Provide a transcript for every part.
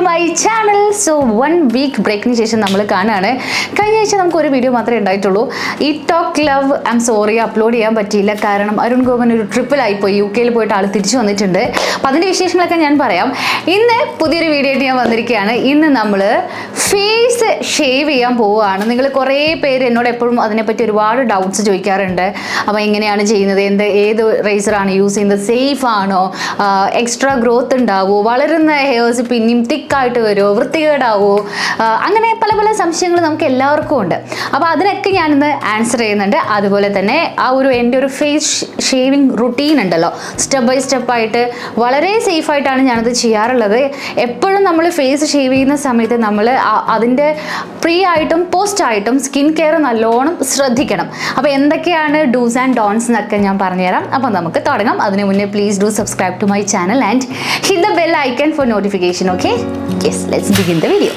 My channel so one week ബ്രേക്കിന് ശേഷം നമ്മൾ കാണുകയാണ് കഴിഞ്ഞ ആഴ്ച നമുക്ക് ഒരു വീഡിയോ മാത്രമേ ഉണ്ടായിട്ടുള്ളൂ ഈ talk love I'm sorry upload ചെയ്യാൻ പറ്റിയില്ല കാരണം അരുൺ ഗോപൻ ഒരു ട്രിപ്പിലായിപ്പോയി യു കെയിൽ പോയിട്ട് ആൾ തിരിച്ചു വന്നിട്ടുണ്ട് അപ്പം അതിൻ്റെ വിശേഷങ്ങളൊക്കെ ഞാൻ പറയാം ഇന്ന് പുതിയൊരു വീഡിയോ ആയിട്ട് ഞാൻ വന്നിരിക്കുകയാണ് ഇന്ന് നമ്മൾ ഫേസ് ഷേവ് ചെയ്യാൻ പോവുകയാണ് നിങ്ങൾ കുറേ പേര് എന്നോട് എപ്പോഴും അതിനെപ്പറ്റി ഒരുപാട് ഡൗട്ട്സ് ചോദിക്കാറുണ്ട് അപ്പോൾ എങ്ങനെയാണ് ചെയ്യുന്നത് എന്ത് ഏത് റേസറാണ് യൂസ് ചെയ്യുന്നത് സേഫ് ആണോ എക്സ്ട്രാ ഗ്രോത്ത് ഉണ്ടാവുമോ വളരുന്ന ഹെയർസ് പിന്നെയും തിക്കായിട്ട് വരുമോ വൃത്തികേടാവോ ആ, അങ്ങനെ പല പല സംശയങ്ങൾ നമുക്ക് എല്ലാവർക്കും ഉണ്ട് അപ്പോൾ അതിനൊക്കെ ഞാനിന്ന് ആൻസർ ചെയ്യുന്നുണ്ട് അതുപോലെ തന്നെ ആ ഒരു എൻ്റെ ഒരു ഫേസ് ഷേവിങ് റുട്ടീൻ ഉണ്ടല്ലോ സ്റ്റെപ്പ് ബൈ സ്റ്റെപ്പായിട്ട് വളരെ സേഫായിട്ടാണ് ഞാനത് ചെയ്യാറുള്ളത് എപ്പോഴും നമ്മൾ ഫേസ് ഷേവ് ചെയ്യുന്ന സമയത്ത് നമ്മൾ അതിൻ്റെ പ്രീ ആയിട്ടും പോസ്റ്റ് ആയിട്ടും സ്കിൻ കെയർ നല്ലോണം ശ്രദ്ധിക്കണം അപ്പോൾ എന്തൊക്കെയാണ് ഡൂസ് ആൻഡ് ഡോൺസ് എന്നൊക്കെ ഞാൻ പറഞ്ഞുതരാം അപ്പോൾ നമുക്ക് തുടങ്ങാം അതിന് മുന്നേ please do subscribe to my channel and hit the bell icon for notification okay yes let's begin the video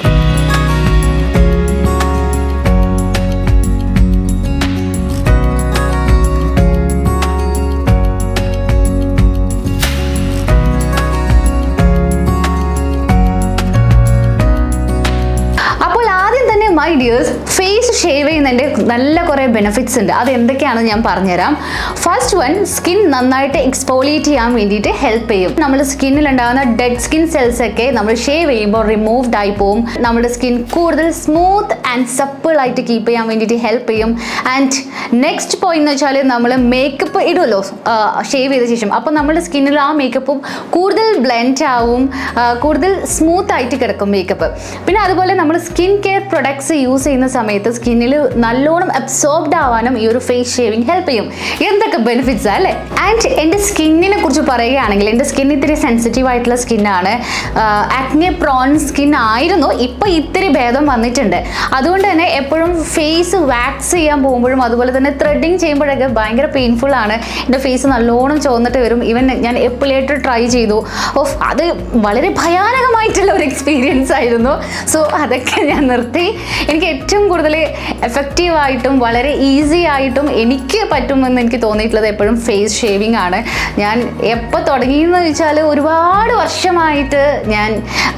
അപ്പോൾ ആദ്യം തന്നെ മൈ ഡിയേഴ്സ് ഫേസ് ഷേവ് ചെയ്യുന്നതിൻ്റെ നല്ല കുറേ ബെനിഫിറ്റ്സ് ഉണ്ട് അത് എന്തൊക്കെയാണെന്ന് ഞാൻ പറഞ്ഞുതരാം ഫസ്റ്റ് വൺ സ്കിൻ നന്നായിട്ട് എക്സ്പോളിയേറ്റ് ചെയ്യാൻ വേണ്ടിയിട്ട് ഹെൽപ്പ് ചെയ്യും നമ്മുടെ സ്കിന്നിൽ ഉണ്ടാകുന്ന ഡെഡ് സ്കിൻ സെൽസ് ഒക്കെ നമ്മൾ ഷേവ് ചെയ്യുമ്പോൾ റിമൂവ്ഡ് ആയി പോവും നമ്മുടെ സ്കിൻ കൂടുതൽ സ്മൂത്ത് ആൻഡ് സപ്പിൾ ആയിട്ട് കീപ്പ് ചെയ്യാൻ വേണ്ടിയിട്ട് ഹെൽപ്പ് ചെയ്യും ആൻഡ് നെക്സ്റ്റ് പോയിന്റ് എന്ന് വെച്ചാൽ നമ്മൾ മേക്കപ്പ് ഇടുമല്ലോ ഷേവ് ചെയ്ത ശേഷം അപ്പോൾ നമ്മുടെ സ്കിന്നിൽ ആ മേക്കപ്പും കൂടുതൽ ബ്ലെൻഡ് ആവും ആ, കൂടുതൽ സ്മൂത്ത് ആയിട്ട് കിടക്കും മേക്കപ്പ് പിന്നെ അതുപോലെ നമ്മൾ സ്കിൻ കെയർ പ്രൊഡക്ട്സ് യൂസ് ചെയ്യുന്ന സമയത്ത് സ്കിന്നിൽ നല്ലോണം അബ്സോർബ്ഡ് ആവാനും ഈ ഒരു ഫേസ് ഷേവിങ് ഹെൽപ്പ് ചെയ്യും എന്തൊക്കെ ബെനിഫിറ്റ്സ് അല്ലേ ആൻഡ് എൻ്റെ സ്കിന്നിനെ കുറിച്ച് പറയുകയാണെങ്കിൽ എൻ്റെ സ്കിൻ ഇത്തിരി സെൻസിറ്റീവ് ആയിട്ടുള്ള സ്കിന്നാണ് ആക്നെ പ്രോൺ സ്കിൻ ആയിരുന്നു ഇപ്പോൾ ഇത്തിരി ഭേദം വന്നിട്ടുണ്ട് അതുകൊണ്ട് തന്നെ എപ്പോഴും ഫേസ് വാക്സ് ചെയ്യാൻ പോകുമ്പോഴും അതുപോലെ തന്നെ ത്രെഡിങ് ചെയ്യുമ്പോഴൊക്കെ ഭയങ്കര പെയിൻഫുൾ ആണ് എൻ്റെ ഫേസ് നല്ലോണം ചോന്നിട്ട് വരും ഈവൻ ഞാൻ എപ്പിലേറ്റർ ട്രൈ ചെയ്തു ഓഫ് അത് വളരെ ഭയാനകമായിട്ടുള്ള ഒരു എക്സ്പീരിയൻസ് ആയിരുന്നു സോ അതൊക്കെ ഞാൻ നിർത്തി എനിക്ക് ഏറ്റവും കൂടുതൽ എഫക്റ്റീവായിട്ടും വളരെ ഈസി ആയിട്ടും എനിക്ക് പറ്റുമെന്ന് എനിക്ക് തോന്നിയിട്ടുള്ളത് എപ്പോഴും ഫേസ് ഷേവിംഗ് ആണ് ഞാൻ എപ്പോൾ തുടങ്ങിയെന്ന് വെച്ചാൽ ഒരുപാട് വർഷമായിട്ട് ഞാൻ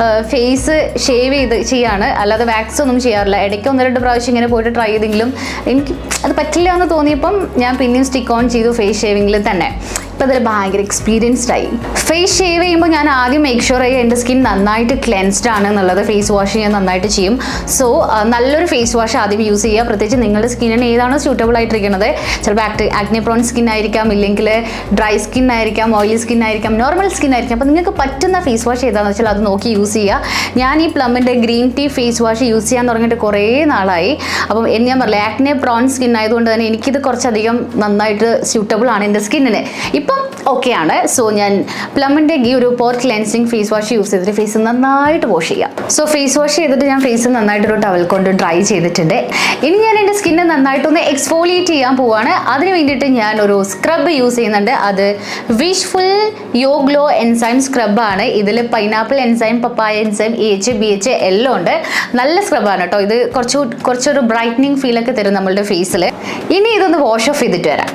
ഫേസ് ഷേവ് ചെയ്ത് ചെയ്യാണ് അല്ലാതെ വാക്സ് ഒന്നും ചെയ്യാറില്ല ഇടയ്ക്ക് ഒന്ന് രണ്ട് പ്രാവശ്യം ഇങ്ങനെ പോയിട്ട് ട്രൈ ചെയ്തെങ്കിലും എനിക്ക് അത് പറ്റില്ല എന്ന് തോന്നിയപ്പം ഞാൻ പിന്നെയും സ്റ്റിക്ക് ഓൺ ചെയ്തു ഫേസ് ഷേവിങ്ങിൽ തന്നെ ഇപ്പം അതിൽ ഭയങ്കര എക്സ്പീരിയൻസ്ഡ് ആയി ഫേസ് ഷേവ് ചെയ്യുമ്പോൾ ഞാൻ ആദ്യം മേക്ക് ഷുവർ ചെയ്യുക എൻ്റെ സ്കിൻ നന്നായിട്ട് ക്ലെൻസ്ഡ് ആണ് എന്നുള്ളത് ഫേസ് വാഷ് ഞാൻ നന്നായിട്ട് ചെയ്യും സോ നല്ലൊരു ഫേസ് വാഷ് ആദ്യം യൂസ് ചെയ്യുക പ്രത്യേകിച്ച് നിങ്ങളുടെ സ്കിന്നിന് ഏതാണോ സ്യൂട്ടബിൾ ആയിട്ടിരിക്കുന്നത് ചിലപ്പോൾ ആക്ട് ആക്നെ പ്രോൺ സ്കിൻ ആയിരിക്കാം ഇല്ലെങ്കിൽ ഡ്രൈ സ്കിൻ ആയിരിക്കാം ഓയിലി സ്കിൻ ആയിരിക്കാം നോർമൽ സ്കിൻ ആയിരിക്കാം അപ്പോൾ നിങ്ങൾക്ക് പറ്റുന്ന ഫേസ് വാഷ് ഏതാണെന്ന് വെച്ചാൽ അത് നോക്കി യൂസ് ചെയ്യുക ഞാൻ ഈ പ്ലമ്മിൻ്റെ green tea face wash use ചെയ്യാൻ തുടങ്ങിയിട്ട് കുറേ നാളായി അപ്പം എന്ന് ഞാൻ പറഞ്ഞില്ല ആക്നെ പ്രോൺ സ്കിൻ ആയതുകൊണ്ട് തന്നെ എനിക്കിത് കുറച്ചധികം നന്നായിട്ട് സ്യൂട്ടബിൾ ആണ് എൻ്റെ സ്കിന്നിന് ഇപ്പം ഓക്കെ ആണ് സോ ഞാൻ പ്ലമ്മിൻ്റെ ഈ ഒരു pore cleansing face wash use ചെയ്തിട്ട് ഫേസ് നന്നായിട്ട് വാഷ് ചെയ്യാം സോ ഫേസ് വാഷ് ചെയ്തിട്ട് ഞാൻ ഫേസ് നന്നായിട്ട് ഒരു ടവൽ കൊണ്ട് ഡ്രൈ ചെയ്തിട്ടുണ്ട് ഇനി ഞാൻ എൻ്റെ സ്കിന്നെ നന്നായിട്ടൊന്ന് എക്സ്ഫോളിയേറ്റ് ചെയ്യാൻ പോവാണ് അതിന് വേണ്ടിയിട്ട് ഞാൻ ഒരു സ്ക്രബ് യൂസ് ചെയ്യുന്നുണ്ട് അത് വിഷ്ഫുൾ യോ ഗ്ലോ എൻസൈം സ്ക്രബാണ് ഇതിൽ pineapple enzyme papaya enzyme A H B H എല്ലാം ഉണ്ട് നല്ല സ്ക്രബാണ് കേട്ടോ ഇത് കുറച്ച് കുറച്ചൊരു ബ്രൈറ്റനിങ് ഫീലൊക്കെ തരും നമ്മളുടെ ഫേസിൽ ഇനി ഇതൊന്ന് വാഷ് ഓഫ് ചെയ്തിട്ട് വരാം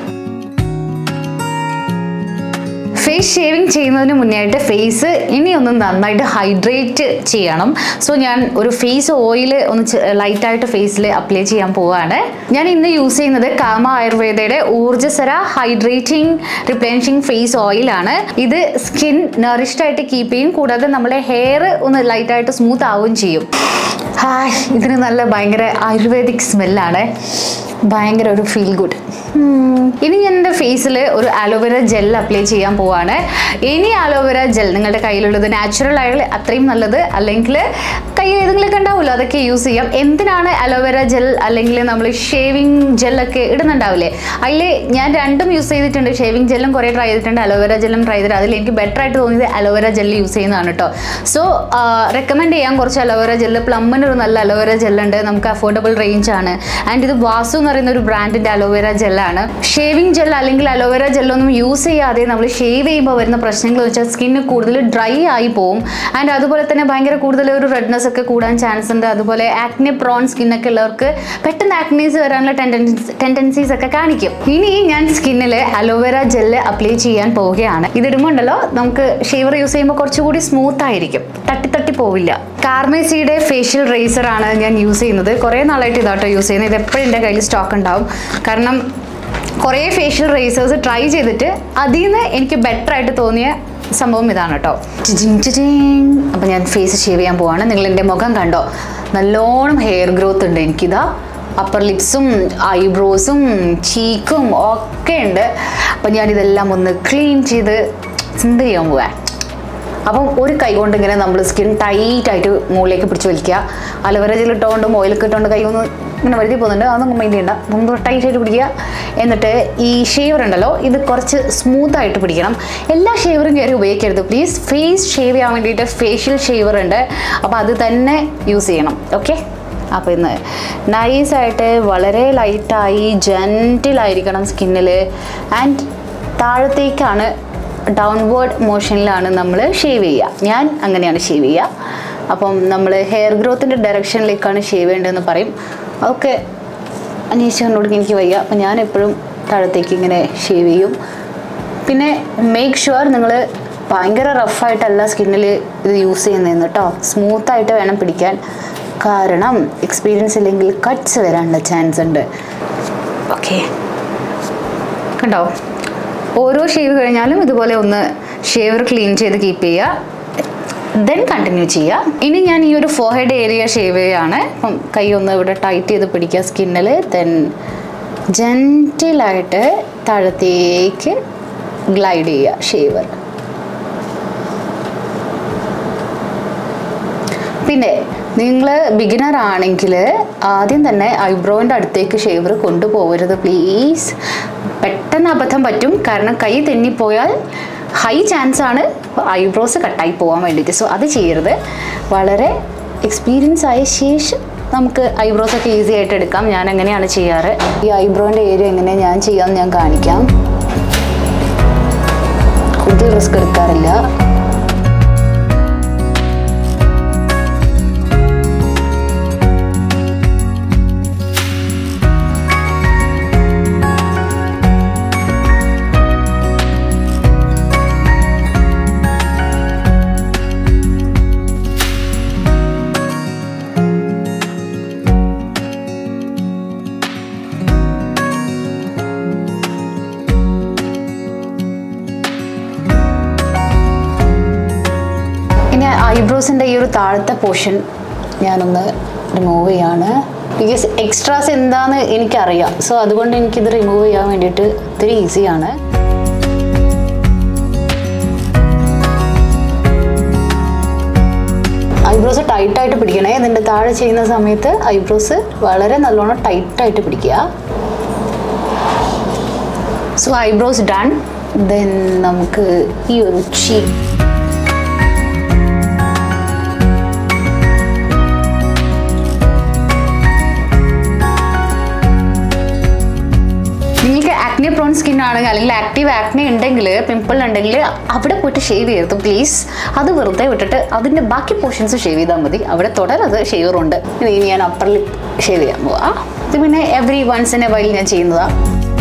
ഫേസ് ഷേവിങ് ചെയ്യുന്നതിന് മുന്നേ ആയിട്ട് ഫേസ് ഇനി ഒന്ന് നന്നായിട്ട് ഹൈഡ്രേറ്റ് ചെയ്യണം സോ ഞാൻ ഒരു ഫേസ് ഓയിൽ ഒന്ന് ലൈറ്റായിട്ട് ഫേസിൽ അപ്ലൈ ചെയ്യാൻ പോവാണ് ഞാൻ ഇന്ന് യൂസ് ചെയ്യുന്നത് കാമ ആയുർവേദയുടെ ഊർജ്ജസര ഹൈഡ്രേറ്റിംഗ് റിപ്ലേനിഷിംഗ് ഫേസ് ഓയിലാണ് ഇത് സ്കിൻ നറിഷ്ഡ് ആയിട്ട് കീപ്പ് ചെയ്യും കൂടാതെ നമ്മുടെ ഹെയർ ഒന്ന് ലൈറ്റായിട്ട് സ്മൂത്ത് ആവുകയും ചെയ്യും ഹായ് ഇതിന് നല്ല ഭയങ്കര ആയുർവേദിക് സ്മെല്ലാണ് ഭയങ്കര ഒരു ഫീൽ ഗുഡ് ഇനി ഞാൻ എൻ്റെ ഫേസിൽ ഒരു അലോവേര ജെൽ അപ്ലൈ ചെയ്യാൻ പോവാണ് ഇനി അലോവേര ജെൽ നിങ്ങളുടെ കയ്യിലുള്ളത് നാച്ചുറൽ ആയാൽ അത്രയും നല്ലത് അല്ലെങ്കിൽ കയ്യിൽ ഏതെങ്കിലുമൊക്കെ ഉണ്ടാവുമല്ലോ അതൊക്കെ യൂസ് ചെയ്യാം എന്തിനാണ് അലോവേര ജെൽ അല്ലെങ്കിൽ നമ്മൾ ഷേവിങ് ജെല്ലൊക്കെ ഇടുന്നുണ്ടാവില്ലേ അതിൽ ഞാൻ രണ്ടും യൂസ് ചെയ്തിട്ടുണ്ട് ഷേവിങ് ജെല്ലും കുറേ ട്രൈ ചെയ്തിട്ടുണ്ട് അലോവേര ജെല്ലും ട്രൈ ചെയ്തിട്ട് അതിൽ എനിക്ക് ബെറ്റർ ആയിട്ട് തോന്നിയത് അലോവേര ജെൽ യൂസ് ചെയ്യുന്നതാണ് കേട്ടോ സോ റെക്കമെൻഡ് ചെയ്യാൻ കുറച്ച് അലോവേര ജെല്ല് പ്ലമ്മിന് ഒരു നല്ല അലോവേര ജെല്ലുണ്ട് നമുക്ക് അഫോർഡബിൾ റേഞ്ച് ആണ് ആൻഡ് ഇത് വാസു എന്ന് പറയുന്ന ഒരു ബ്രാൻഡിന്റെ അലോവേര ജെല്ലാണ് ഷേവിംഗ് ജെൽ അല്ലെങ്കിൽ അലോവേര ജെല്ലൊന്നും യൂസ് ചെയ്യാതെ നമ്മൾ ഷേവ് ചെയ്യുമ്പോൾ വരുന്ന പ്രശ്നങ്ങൾ എന്ന് വെച്ചാൽ സ്കിന്ന് കൂടുതൽ ഡ്രൈ ആയി പോവും ആൻഡ് അതുപോലെ തന്നെ ഭയങ്കര കൂടുതൽ ഒരു റെഡ്നെസ് ഒക്കെ കൂടാൻ ചാൻസ് ഉണ്ട് അതുപോലെ ആക്നെ പ്രോൺ സ്കിന്നൊക്കെ ഉള്ളവർക്ക് പെട്ടെന്ന് ആക്നീസ് വരാനുള്ള ടെൻഡൻസീസ് ഒക്കെ കാണിക്കും ഇനി ഞാൻ സ്കിന്നിൽ അലോവേര ജെല്ല് അപ്ലൈ ചെയ്യാൻ പോവുകയാണ് ഇതിടുമ്പോൾ ഉണ്ടല്ലോ നമുക്ക് ഷേവർ യൂസ് ചെയ്യുമ്പോൾ കുറച്ചുകൂടി സ്മൂത്ത് ആയിരിക്കും തട്ടി തട്ടി പോവില്ല കാർമേസിയുടെ ഫേഷ്യൽ റേസർ ആണ് ഞാൻ യൂസ് ചെയ്യുന്നത് കുറേ നാളായിട്ട് ഇതാട്ടോ യൂസ് ചെയ്യുന്നത് ഇത് എപ്പോഴും എൻ്റെ കയ്യിൽ സ്റ്റോക്ക് ഉണ്ടാവും കാരണം കുറേ ഫേഷ്യൽ റേസേഴ്സ് ട്രൈ ചെയ്തിട്ട് അതിൽ നിന്ന് എനിക്ക് ബെറ്റർ ആയിട്ട് തോന്നിയ സംഭവം ഇതാണ് കേട്ടോ അപ്പം ഞാൻ ഫേസ് ഷേവ് ചെയ്യാൻ പോവാണ് നിങ്ങൾ എൻ്റെ മുഖം കണ്ടോ നല്ലോണം ഹെയർ ഗ്രോത്ത് ഉണ്ട് എനിക്കിതാ അപ്പർ ലിപ്സും ഐബ്രോസും ചീക്കും ഒക്കെ ഉണ്ട് അപ്പം ഞാനിതെല്ലാം ഒന്ന് ക്ലീൻ ചെയ്ത് ചിന്ത ചെയ്യാൻ പോവാൻ അപ്പം ഒരു കൈ കൊണ്ട് ഇങ്ങനെ നമ്മൾ സ്കിൻ ടൈറ്റ് ആയിട്ട് മുകളിലേക്ക് പിടിച്ച് വലിക്കുക അലവര ഇട്ടുകൊണ്ട് ഓയിലൊക്കെ ഇട്ടുകൊണ്ട് കൈ ഒന്ന് ഇങ്ങനെ വരുത്തി പോകുന്നുണ്ട് അതൊന്നും മൈൻഡ് ചെയ്യണ്ട മുമ്പ് ടൈറ്റ് ആയിട്ട് പിടിക്കുക എന്നിട്ട് ഈ ഷേവർ ഉണ്ടല്ലോ ഇത് കുറച്ച് സ്മൂത്ത് ആയിട്ട് പിടിക്കണം എല്ലാ ഷേവറും കയറി ഉപയോഗിക്കരുത് പ്ലീസ് ഫേസ് ഷേവ് ചെയ്യാൻ വേണ്ടിയിട്ട് ഫേഷ്യൽ ഷേവർ ഉണ്ട് അപ്പോൾ അത് തന്നെ യൂസ് ചെയ്യണം ഓക്കെ അപ്പോൾ ഇന്ന് നൈസായിട്ട് വളരെ ലൈറ്റായി ജെൻറ്റിലായിരിക്കണം സ്കിന്നിൽ ആൻഡ് താഴത്തേക്കാണ് ഡൗൺവേർഡ് മോഷനിലാണ് നമ്മൾ ഷേവ് ചെയ്യുക ഞാൻ അങ്ങനെയാണ് ഷേവ് ചെയ്യുക അപ്പം നമ്മൾ ഹെയർ ഗ്രോത്തിൻ്റെ ഡയറക്ഷനിലേക്കാണ് ഷേവ് ചെയ്യേണ്ടതെന്ന് പറയും അതൊക്കെ അന്വേഷിച്ചുകൊണ്ടോട് എനിക്ക് വയ്യ അപ്പം ഞാൻ എപ്പോഴും താഴത്തേക്ക് ഇങ്ങനെ ഷേവ് ചെയ്യും പിന്നെ മേക്ക് ഷുവർ നിങ്ങൾ ഭയങ്കര റഫായിട്ടല്ല സ്കിന്നിൽ ഇത് യൂസ് ചെയ്യുന്നതെന്ന് കേട്ടോ സ്മൂത്തായിട്ട് വേണം പിടിക്കാൻ കാരണം എക്സ്പീരിയൻസ് ഇല്ലെങ്കിൽ കട്ട്സ് വരാനുള്ള ചാൻസ് ഉണ്ട് ഓക്കെ കണ്ടോ ഓരോ ഷേവ് കഴിഞ്ഞാലും ഇതുപോലെ ഒന്ന് ഷേവർ ക്ലീൻ ചെയ്ത് കീപ്പ് ചെയ്യുക ദെൻ കണ്ടിന്യൂ ചെയ്യുക ഇനി ഞാൻ ഈ ഒരു ഫോഹെഡ് ഏരിയ ഷേവ് ചെയ്യുകയാണ് അപ്പം കൈ ഒന്ന് ഇവിടെ ടൈറ്റ് ചെയ്ത് പിടിക്കുക സ്കിന്നിൽ ദെൻ ജെൻറ്റിലായിട്ട് താഴത്തേക്ക് ഗ്ലൈഡ് ചെയ്യുക ഷേവർ പിന്നെ നിങ്ങൾ ബിഗിനർ ആണെങ്കിൽ ആദ്യം തന്നെ ഐബ്രോവിൻ്റെ അടുത്തേക്ക് ഷേവർ കൊണ്ടുപോകരുത് പ്ലീസ് പെട്ടെന്ന് അബദ്ധം പറ്റും കാരണം കൈ തെന്നിപ്പോയാൽ ഹൈ ചാൻസ് ആണ് ഐബ്രോസ് കട്ടായി പോകാൻ വേണ്ടിയിട്ട് സോ അത് ചെയ്യരുത് വളരെ എക്സ്പീരിയൻസ് ആയ ശേഷം നമുക്ക് ഐബ്രോസ് ഒക്കെ ഈസി ആയിട്ട് എടുക്കാം ഞാൻ അങ്ങനെയാണ് ചെയ്യാറ് ഈ ഐബ്രോൻ്റെ ഏരിയ എങ്ങനെ ഞാൻ ചെയ്യാമെന്ന് ഞാൻ കാണിക്കാം കൂടുതൽ റിസ്ക് എടുക്കാറില്ല ഇനി ഐബ്രോസിൻ്റെ ഈ ഒരു താഴത്തെ പോർഷൻ ഞാനൊന്ന് റിമൂവ് ചെയ്യാണ് ബിക്കോസ് എക്സ്ട്രാസ് എന്താന്ന് എനിക്കറിയാം സോ അതുകൊണ്ട് എനിക്കിത് റിമൂവ് ചെയ്യാൻ വേണ്ടിയിട്ട് ഇത്തിരി ഈസിയാണ് ഐബ്രോസ് ടൈറ്റായിട്ട് പിടിക്കണേ ഇതിൻ്റെ താഴെ ചെയ്യുന്ന സമയത്ത് ഐബ്രോസ് വളരെ നല്ലോണം ടൈറ്റായിട്ട് പിടിക്കുക സോ ഐബ്രോസ് ഡൺ ദെൻ നമുക്ക് ഈ ഒരു ചീ നിങ്ങൾക്ക് ആക്നെ പ്രോൺ സ്കിൻ ആണെങ്കിൽ അല്ലെങ്കിൽ ആക്റ്റീവ് ആക്നെ ഉണ്ടെങ്കിൽ പിമ്പിൾ ഉണ്ടെങ്കിൽ അവിടെ പോയിട്ട് ഷേവ് ചെയ്യരുത് പ്ലീസ് അത് വെറുതെ വിട്ടിട്ട് അതിൻ്റെ ബാക്കി പോർഷൻസ് ഷേവ് ചെയ്താൽ മതി അവിടെ തുടരത് ഷേവറുണ്ട് ഇനി ഞാൻ അപ്പർ ലിപ്പ് ഷേവ് ചെയ്യാൻ പോവാ ഇത് പിന്നെ every once in a while ഞാൻ ചെയ്യുന്നതാണ്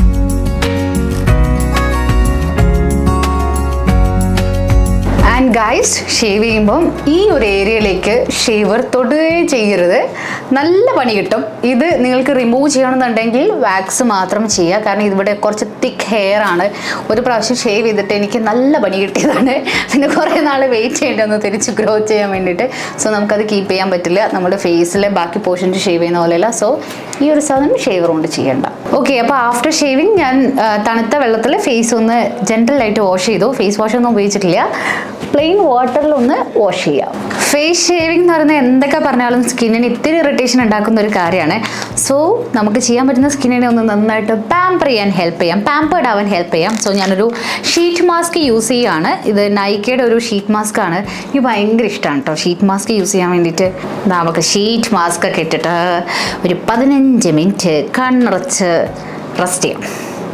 ആൻഡ് ഗൈസ് ഷേവ് ചെയ്യുമ്പം ഈ ഒരു ഏരിയയിലേക്ക് ഷേവർ തൊടുകയും ചെയ്യരുത് നല്ല പണി കിട്ടും ഇത് നിങ്ങൾക്ക് റിമൂവ് ചെയ്യണമെന്നുണ്ടെങ്കിൽ വാക്സ് മാത്രം ചെയ്യുക കാരണം ഇവിടെ കുറച്ച് തിക്ക് ഹെയർ ആണ് ഒരു പ്രാവശ്യം ഷേവ് ചെയ്തിട്ട് എനിക്ക് നല്ല പണി കിട്ടിയതാണ് പിന്നെ കുറേ നാൾ വെയിറ്റ് ചെയ്യേണ്ടി തിരിച്ച് ഗ്രോ ചെയ്യാൻ വേണ്ടിയിട്ട് സോ നമുക്കത് കീപ്പ് ചെയ്യാൻ പറ്റില്ല നമ്മുടെ ഫേസിലെ ബാക്കി പോർഷൻസ് ഷേവ് ചെയ്യുന്ന പോലെയല്ല സോ ഈ ഒരു സാധനം ഷേവർ കൊണ്ട് ചെയ്യണ്ട ഓക്കെ അപ്പോൾ ആഫ്റ്റർ ഷേവിങ് ഞാൻ ആ, തണുത്ത വെള്ളത്തിൽ ഫേസ് ഒന്ന് ജെൻറ്റലായിട്ട് വാഷ് ചെയ്തു ഫേസ് വാഷ് ഒന്നും ഉപയോഗിച്ചിട്ടില്ല പ്ലെയിൻ വാട്ടറിൽ ഒന്ന് വാഷ് ചെയ്യാം ഫേസ് ഷേവിംഗ് എന്ന് പറയുന്നത് എന്തൊക്കെ പറഞ്ഞാലും സ്കിന്നിന് ഇത്തിരി ഇറിറ്റേഷൻ ഉണ്ടാക്കുന്ന ഒരു കാര്യമാണ് സോ നമുക്ക് ചെയ്യാൻ പറ്റുന്ന സ്കിന്നിനെ ഒന്ന് നന്നായിട്ട് പാമ്പർ ചെയ്യാൻ ഹെൽപ്പ് ചെയ്യാം പാമ്പേർഡ് ആവാൻ ഹെൽപ്പ് ചെയ്യാം സോ ഞാനൊരു ഷീറ്റ് മാസ്ക് യൂസ് ചെയ്യുകയാണ് ഇത് നൈക്കയുടെ ഒരു ഷീറ്റ് മാസ്ക് ആണ് എനിക്ക് ഭയങ്കര ഇഷ്ടമാണ് കേട്ടോ ഷീറ്റ് മാസ്ക് യൂസ് ചെയ്യാൻ വേണ്ടിയിട്ട് നമുക്ക് ഷീറ്റ് മാസ്ക് ഒക്കെ ഇട്ടിട്ട് ഒരു പതിനഞ്ച് മിനിറ്റ് കണ്ണടച്ച് റെസ്റ്റ് ചെയ്യാം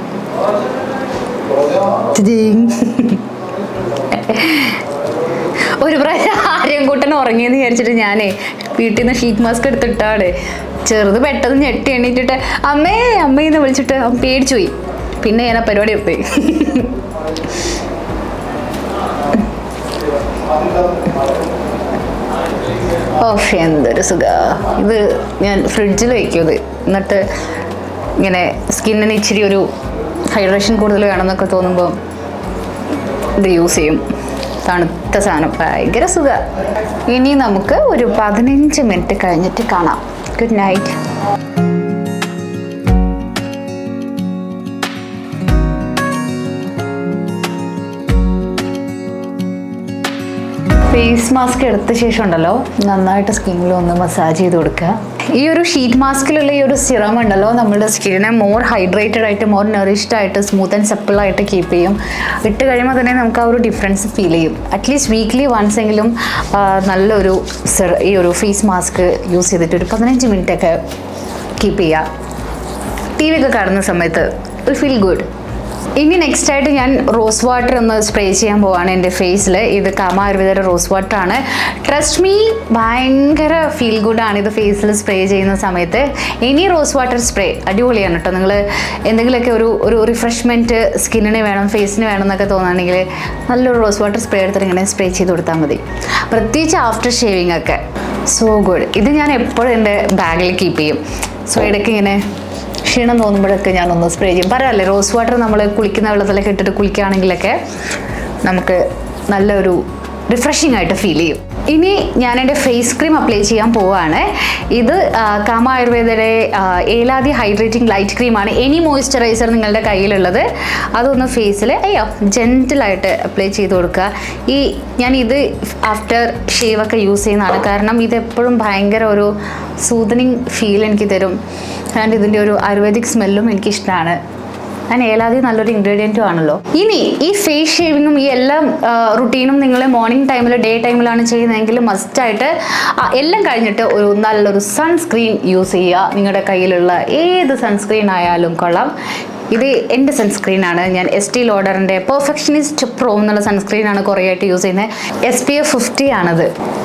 ടിഡിങ്. ഒരു പ്രാവശ്യം ആര്യം കൂട്ടൻ ഉറങ്ങിയെന്ന് വിചാരിച്ചിട്ട് ഞാനേ വീട്ടിൽ നിന്ന് ഷീറ്റ് മാസ്ക് എടുത്തിട്ടാണ് ചെറുത് പെട്ടെന്ന് ഞെട്ടി എണീറ്റിട്ട് അമ്മേ അമ്മയെന്ന് വിളിച്ചിട്ട് അവൻ പേടിച്ചു പോയി പിന്നെ ഞാൻ ആ പരിപാടി നിർത്തി ഓഫ് എന്തൊരു സുഖ ഇത് ഞാൻ ഫ്രിഡ്ജിൽ വയ്ക്കും ഇത് എന്നിട്ട് ഇങ്ങനെ സ്കിന്നിന് ഇച്ചിരി ഒരു ഹൈഡ്രേഷൻ കൂടുതൽ വേണമെന്നൊക്കെ തോന്നുമ്പോൾ ഇത് യൂസ് ചെയ്യും തണുത്ത സാധനം ഭയങ്കര സുഖ ഇനി നമുക്ക് ഒരു പതിനഞ്ച് മിനിറ്റ് കഴിഞ്ഞിട്ട് കാണാം ഗുഡ് നൈറ്റ് ഫേസ് മാസ്ക് എടുത്ത ശേഷം ഉണ്ടല്ലോ നന്നായിട്ട് സ്കിന്നിൽ ഒന്ന് മസാജ് ചെയ്ത് കൊടുക്കുക ഈ ഒരു ഷീറ്റ് മാസ്കിലുള്ള ഈ ഒരു സിറം ഉണ്ടല്ലോ നമ്മുടെ സ്കിന്നിനെ മോർ ഹൈഡ്രേറ്റഡ് ആയിട്ട് മോർ നറിഷ്ഡ് ആയിട്ട് സ്മൂത്ത് ആൻഡ് സപ്പിൾ ആയിട്ട് കീപ്പ് ചെയ്യും ഇട്ട് കഴിയുമ്പോൾ തന്നെ നമുക്ക് ആ ഒരു ഡിഫറൻസ് ഫീൽ ചെയ്യും അറ്റ്ലീസ്റ്റ് വീക്ക്ലി വൺസ് എങ്കിലും ആ, നല്ലൊരു സിറ ഈ ഒരു ഫേസ് മാസ്ക് യൂസ് ചെയ്തിട്ട് ഒരു പതിനഞ്ച് മിനിറ്റ് ഒക്കെ കീപ്പ് ചെയ്യുക ടി വി ഒക്കെ കാണുന്ന സമയത്ത് വിൽ ഫീൽ ഗുഡ് ഇനി നെക്സ്റ്റ് ആയിട്ട് ഞാൻ റോസ് വാട്ടർ ഒന്ന് സ്പ്രേ ചെയ്യാൻ പോവാണ് എൻ്റെ ഫേസിൽ ഇത് കാമ ആയുർവേദയുടെ റോസ് വാട്ടർ ആണ് ട്രസ്റ്റ് മീ ഭയങ്കര ഫീൽ ഗുഡ് ആണ് ഇത് ഫേസിൽ സ്പ്രേ ചെയ്യുന്ന സമയത്ത് ഇനി റോസ് വാട്ടർ സ്പ്രേ അടിപൊളിയാണ് കേട്ടോ നിങ്ങൾ എന്തെങ്കിലുമൊക്കെ ഒരു ഒരു റിഫ്രഷ്മെൻറ്റ് സ്കിന്നിന് വേണം ഫേസിന് വേണം എന്നൊക്കെ തോന്നുകയാണെങ്കിൽ നല്ലൊരു റോസ് വാട്ടർ സ്പ്രേ എടുത്തിട്ട് ഇങ്ങനെ സ്പ്രേ ചെയ്ത് കൊടുത്താൽ മതി പ്രത്യേകിച്ച് ആഫ്റ്റർ ഷേവിംഗ് ഒക്കെ സോ ഗുഡ് ഇത് ഞാൻ എപ്പോഴും എൻ്റെ ബാഗിൽ കീപ്പ് ചെയ്യും സോ ഇടയ്ക്ക് ഇങ്ങനെ ക്ഷീണം തോന്നുമ്പോഴൊക്കെ ഞാനൊന്ന് സ്പ്രേ ചെയ്യും പറയാല്ലേ റോസ് വാട്ടർ നമ്മൾ കുളിക്കുന്ന വെള്ളത്തിലൊക്കെ ഇട്ടിട്ട് കുളിക്കുകയാണെങ്കിലൊക്കെ നമുക്ക് നല്ലൊരു റിഫ്രഷിംഗ് ആയിട്ട് ഫീൽ ചെയ്യും ഇനി ഞാൻ എൻ്റെ ഫേസ് ക്രീം അപ്ലൈ ചെയ്യാൻ പോവുകയാണ് ഇത് ആ, കാമ ആയുർവേദയുടെ ആ, ഏലാദി ഹൈഡ്രേറ്റിംഗ് ലൈറ്റ് ക്രീമാണ് എനി മോയ്സ്ചറൈസർ നിങ്ങളുടെ കയ്യിലുള്ളത് അതൊന്ന് ഫേസിൽ അയ്യോ ജെൻറ്റിലായിട്ട് അപ്ലൈ ചെയ്ത് കൊടുക്കുക ഈ ഞാൻ ഇത് ആഫ്റ്റർ ഷേവ് ഒക്കെ യൂസ് ചെയ്യുന്നതാണ് കാരണം ഇത് എപ്പോഴും ഭയങ്കര ഒരു സൂതനിങ് ഫീൽ എനിക്ക് തരും ആൻഡ് ഇതിൻ്റെ ഒരു ആയുർവേദിക് സ്മെല്ലും എനിക്ക് ഇഷ്ടമാണ് ഞാൻ ഏലാതി നല്ലൊരു ഇൻഗ്രീഡിയൻറ്റും ആണല്ലോ ഇനി ഈ ഫേസ് ഷേവിങ്ങും ഈ എല്ലാ റുട്ടീനും നിങ്ങൾ മോർണിംഗ് ടൈമിൽ ഡേ ടൈമിലാണ് ചെയ്യുന്നതെങ്കിൽ മസ്റ്റായിട്ട് എല്ലാം കഴിഞ്ഞിട്ട് ഒരു നല്ലൊരു സൺസ്ക്രീൻ യൂസ് ചെയ്യുക നിങ്ങളുടെ കയ്യിലുള്ള ഏത് സൺസ്ക്രീൻ ആയാലും കൊള്ളാം ഇത് എൻ്റെ സൺസ്ക്രീനാണ് ഞാൻ എസ് ടി ലോഡറിൻ്റെ പെർഫെക്ഷനിസ്റ്റ് പ്രോ എന്നുള്ള സൺസ്ക്രീനാണ് കുറേ ആയിട്ട് യൂസ് ചെയ്യുന്നത് എസ് പി എഫ് ഫിഫ്റ്റി ആണത്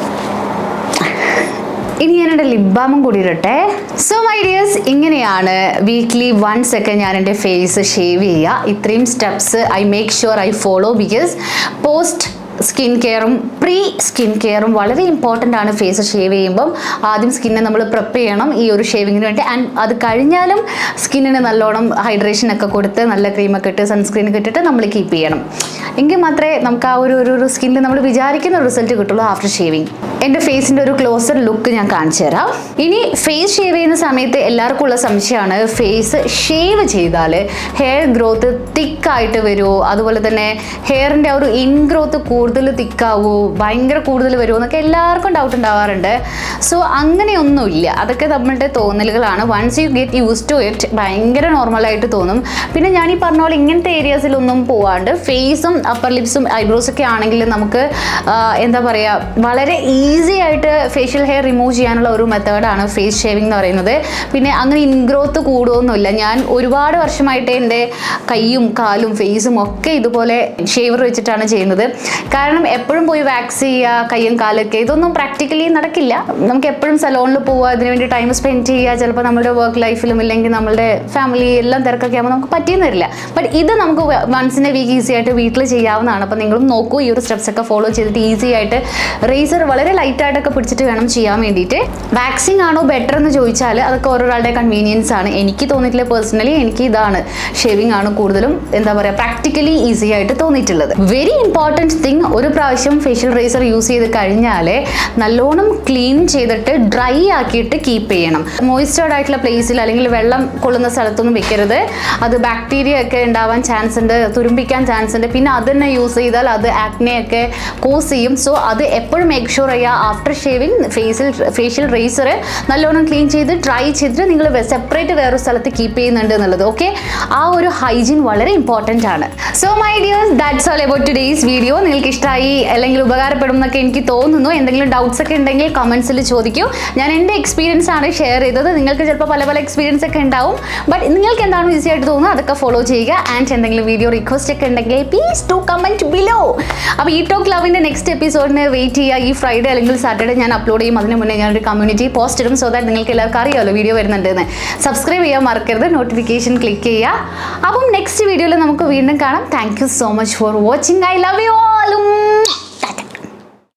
ഇനി ഞാൻ എൻ്റെ ലിപ് ബാമും കൂടി ഇടട്ടെ സോ മൈ ഡിയേഴ്സ് ഇങ്ങനെയാണ് വീക്ക്ലി വൺസ് ഒക്കെ ഞാൻ എൻ്റെ ഫേസ് ഷേവ് ചെയ്യുക ഇത്രയും steps I make sure I follow because post skin കെയറും പ്രീ സ്കിൻ കെയറും വളരെ ഇമ്പോർട്ടൻ്റ് ആണ് ഫേസ് ഷേവ് ചെയ്യുമ്പം ആദ്യം സ്കിന്നെ നമ്മൾ പ്രിപ്പ് ചെയ്യണം ഈ ഒരു ഷേവിങ്ങിന് വേണ്ടി ആൻഡ് അത് കഴിഞ്ഞാലും സ്കിന്നിന് നല്ലോണം ഹൈഡ്രേഷൻ ഒക്കെ കൊടുത്ത് നല്ല ക്രീമൊക്കെ ഇട്ട് സൺസ്ക്രീൻ ഒക്കെ ഇട്ടിട്ട് നമ്മൾ കീപ്പ് ചെയ്യണം എങ്കിൽ മാത്രമേ നമുക്ക് ആ ഒരു ഒരു ഒരു സ്കിന്നിൽ നമ്മൾ വിചാരിക്കുന്ന റിസൾട്ട് കിട്ടുള്ളൂ ആഫ്റ്റർ ഷേവിങ് എൻ്റെ ഫേസിൻ്റെ ഒരു ക്ലോസർ ലുക്ക് ഞാൻ കാണിച്ചു തരാം ഇനി ഫേസ് ഷേവ് ചെയ്യുന്ന സമയത്ത് എല്ലാവർക്കും ഉള്ള സംശയമാണ് ഫേസ് ഷേവ് ചെയ്താൽ ഹെയർ ഗ്രോത്ത് തിക്കായിട്ട് വരുമോ അതുപോലെ തന്നെ ഹെയറിൻ്റെ ആ ഒരു ഇൻ ഗ്രോത്ത് കൂടുതൽ തിക്കാവോ ഭയങ്കര കൂടുതൽ വരുമോ എന്നൊക്കെ എല്ലാവർക്കും ഡൗട്ട് ഉണ്ടാവാറുണ്ട് സോ അങ്ങനെയൊന്നുമില്ല അതൊക്കെ നമ്മളുടെ തോന്നലുകളാണ് once you get use to it ഭയങ്കര നോർമലായിട്ട് തോന്നും പിന്നെ ഞാൻ ഈ പറഞ്ഞ പോലെ ഇങ്ങനത്തെ ഏരിയാസിലൊന്നും പോവാണ്ട് ഫേസും അപ്പർ ലിപ്സും ഐബ്രോസ് ഒക്കെ ആണെങ്കിൽ നമുക്ക് ആ, എന്താ പറയുക വളരെ ഈസി ആയിട്ട് ഫേഷ്യൽ ഹെയർ റിമൂവ് ചെയ്യാനുള്ള ഒരു മെത്തേഡാണ് ഫേസ് ഷേവിംഗ് എന്ന് പറയുന്നത് പിന്നെ അങ്ങനെ ഇൻഗ്രോത്ത് കൂടുമൊന്നുമില്ല ഞാൻ ഒരുപാട് വർഷമായിട്ട് എൻ്റെ കൈയും കാലും ഫേസും ഒക്കെ ഇതുപോലെ ഷേവർ വെച്ചിട്ടാണ് ചെയ്യുന്നത് കാരണം എപ്പോഴും പോയി വാക്സ് ചെയ്യുക കയ്യും കാലൊക്കെ ഇതൊന്നും പ്രാക്ടിക്കലി നടക്കില്ല നമുക്ക് എപ്പോഴും സലോണിൽ പോവുക അതിന് വേണ്ടി ടൈം സ്പെൻഡ് ചെയ്യുക ചിലപ്പോൾ നമ്മുടെ വർക്ക് ലൈഫിലും ഇല്ലെങ്കിൽ നമ്മുടെ ഫാമിലി എല്ലാം തിരക്കൊക്കെ ആകുമ്പോൾ നമുക്ക് പറ്റിയെന്ന് വരില്ല ബട്ട് ഇത് നമുക്ക് വൺസിനെ വീക്ക് ഈസി ആയിട്ട് വീട്ടിൽ ചെയ്യാവുന്നതാണ് അപ്പോൾ നിങ്ങളും നോക്കൂ ഈ ഒരു സ്റ്റെപ്സ് ഒക്കെ ഫോളോ ചെയ്തിട്ട് ഈസി ആയിട്ട് റേസർ വളരെ ലൈറ്റ് ആയിട്ടൊക്കെ പിടിച്ചിട്ട് വേണം ചെയ്യാൻ വേണ്ടിയിട്ട് വാക്സിങ് ആണോ ബെറ്റർ എന്ന് ചോദിച്ചാൽ അതൊക്കെ ഓരോരാളുടെ കൺവീനിയൻസ് ആണ് എനിക്ക് തോന്നിയിട്ടില്ല പേഴ്സണലി എനിക്ക് ഇതാണ് ഷേവിംഗ് ആണ് കൂടുതലും എന്താ പറയുക പ്രാക്ടിക്കലി ഈസി ആയിട്ട് തോന്നിയിട്ടുള്ളത് വെരി ഇമ്പോർട്ടൻറ്റ് തിങ് ഒരു പ്രാവശ്യം ഫേഷ്യൽ റേസർ യൂസ് ചെയ്ത് കഴിഞ്ഞാൽ നല്ലോണം ക്ലീൻ ചെയ്തിട്ട് ഡ്രൈ ആക്കിയിട്ട് കീപ്പ് ചെയ്യണം മോയിസ്റ്റേർഡ് ആയിട്ടുള്ള പ്ലേസിൽ അല്ലെങ്കിൽ വെള്ളം കൊള്ളുന്ന സ്ഥലത്തൊന്നും വെക്കരുത് അത് ബാക്ടീരിയ ഒക്കെ ഉണ്ടാവാൻ ചാൻസ് ഉണ്ട് തുരുമ്പിക്കാൻ ചാൻസ് ഉണ്ട് പിന്നെ അത് തന്നെ യൂസ് ചെയ്താൽ അത് ആക്നെയൊക്കെ കോസ് ചെയ്യും സോ അത് എപ്പോഴും മേക്ക് ഷുവർ ചെയ്യുക ആഫ്റ്റർ ഷേവിങ് ഫേസിൽ ഫേഷ്യൽ റേസർ നല്ലോണം ക്ലീൻ ചെയ്ത് ഡ്രൈ ചെയ്തിട്ട് നിങ്ങൾ സെപ്പറേറ്റ് വേറൊരു സ്ഥലത്ത് കീപ്പ് ചെയ്യുന്നുണ്ട് എന്നുള്ളത് ഓക്കെ ആ ഒരു ഹൈജീൻ വളരെ ഇമ്പോർട്ടൻ്റ് ആണ് so my dears that's all about today's video നിങ്ങൾക്ക് ഇഷ്ടമായി അല്ലെങ്കിൽ ഉപകാരപ്പെടും എന്നൊക്കെ എനിക്ക് തോന്നുന്നു എന്തെങ്കിലും ഡൗട്ട്സ് ഒക്കെ ഉണ്ടെങ്കിൽ കമൻസിൽ ചോദിക്കൂ ഞാൻ എൻ്റെ എക്സ്പീരിയൻസ് ആണ് ഷെയർ ചെയ്തത് നിങ്ങൾക്ക് ചിലപ്പോൾ പല പല എക്സ്പീരിയൻസ് ഒക്കെ ഉണ്ടാവും ബട്ട് നിങ്ങൾക്ക് എന്താണ് ഈസി ആയിട്ട് തോന്നുന്നത് അതൊക്കെ ഫോളോ ചെയ്യുക ആൻഡ് എന്തെങ്കിലും വീഡിയോ റിക്വസ്റ്റ് ഒക്കെ ഉണ്ടെങ്കിൽ പ്ലീസ് ടു കമൻറ്റ് ബിലോ അപ്പോൾ ഈ ടോക്ക് ലവിൻ്റെ നെക്സ്റ്റ് എപ്പിസോഡിന് വെയിറ്റ് ചെയ്യുക ഈ ഫ്രൈഡേ അല്ലെങ്കിൽ സാറ്റർഡേ ഞാൻ അപ്ലോഡ് ചെയ്യും അതിന് മുന്നേ ഞാനൊരു കമ്മ്യൂണിറ്റി പോസ്റ്റ് ഇടും സോ ദാറ്റ് നിങ്ങൾക്ക് എല്ലാവർക്കും അറിയാമല്ലോ വീഡിയോ വരുന്നുണ്ടെന്ന് സബ്സ്ക്രൈബ് ചെയ്യാൻ മറക്കരുത് നോട്ടിഫിക്കേഷൻ ക്ലിക്ക് ചെയ്യുക അപ്പം നെക്സ്റ്റ് വീഡിയോയിൽ നമുക്ക് വീണ്ടും കാണാം thank you so much for watching I love you ആളും